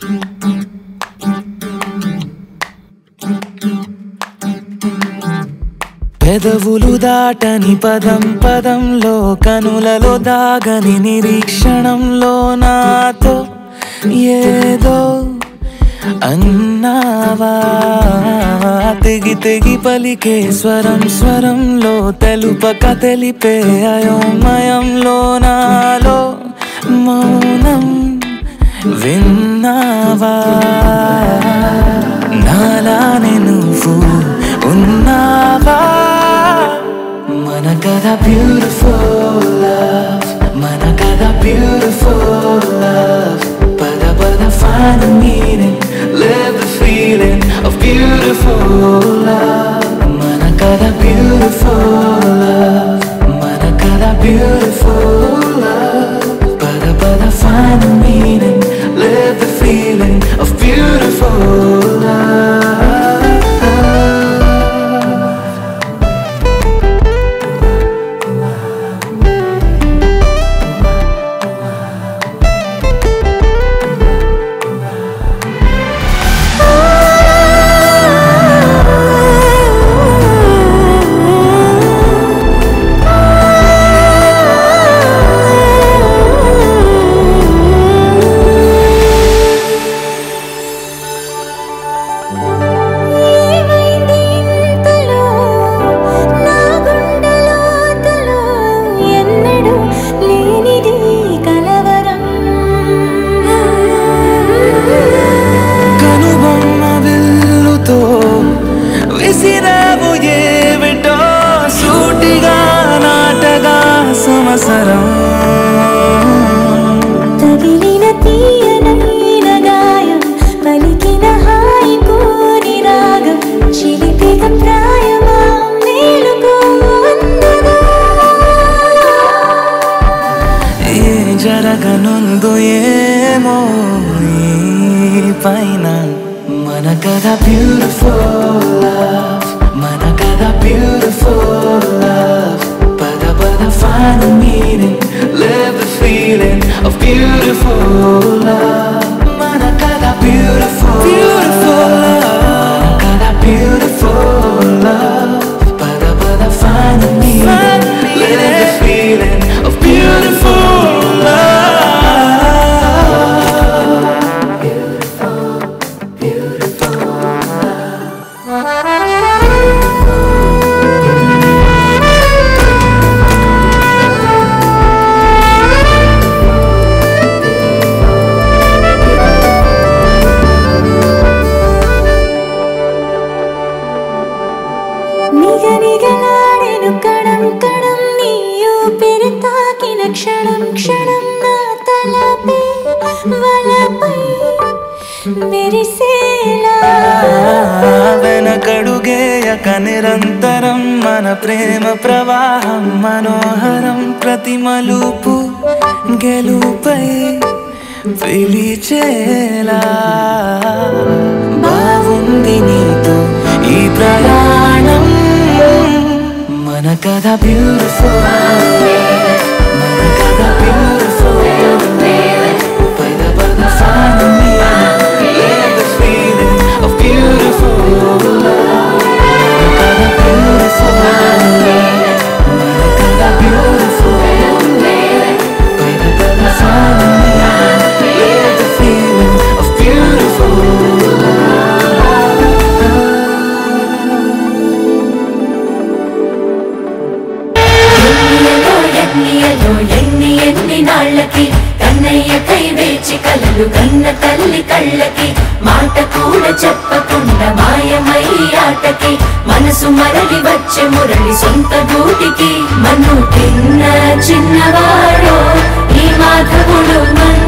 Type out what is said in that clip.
పెదవులు దాటని పదం పదంలో కనులలో దాగని నిరీక్షణంలో నాతో ఏదో అన్నావా తెగి తెగి పలికే స్వరం స్వరంలో తెలుపక తెలిపే అయోమయంలో నాలో మౌనం విన్నావా నాలానే నువ్వు ఉన్నావా మన కథ బ్యూటిఫుల్ లవ్ మన కథ బ్యూటిఫుల్ లవ్ పద పద find the meaning live the feeling of beautiful love మన కథ beautiful love మన కథ beautiful love పద పద find the meaning live the feeling of beautiful love ఏమైంది ఇంతలో నా గుండెలోతులో ఎన్నడూ లేనిది కలవరం కనుబొమ్మ విల్లుతో విసిరావు ఏమిటో సూటిగా నాటగా సమసరం తగిలిన తీయనైన గాయం పలికిన హాయి కోరి రాగం చిలిపిగా ప్రాయమా మేలుకో అందగా ఏ జరగనుందు ఏమో ఈ పైన మన కథ బ్యూటిఫుల్ లవ్ మన కథ బ్యూటిఫుల్ లవ్ పద పద find the meaning live the feeling of beautiful love మన కథ beautiful beautiful love మన కథ beautiful love పద పద find the meaning live the feeling of beautiful love నిగనిగలాడెను కణం కణం నీ ఊపిరి తాకిన క్షణం క్షణం నా తలపై వలపై మెరిసేలా వెనకడుగేయక నిరంతరం మన ప్రేమ ప్రవాహం మనోహరం ప్రతి మలుపు గెలుపై పిలిచేలా బాగుంది నీతో ఈ ప్రయాణం మన కథ బ్యూటిఫుల్ మన కథ బ్యూటిఫుల్ పద పద find the meaning, live the feeling of beautiful love. మన కథ beautiful, మన కథ beautiful. పద పద find the meaning, live the feeling of beautiful ఎన్నియలో ఎన్నియలో ఎన్ని ఎన్ని నాళ్ళకి కన్నయ్య కై వేచి కలలు కన్న తల్లి కళ్ళకి మాట కూడా చెప్పకుండా మాయమై ఆటకి మనసు మరలి వచ్చే మురళి సొంత గూటికి మన్ను తిన్న చిన్నవాడో ఈ మాధవుడు మన్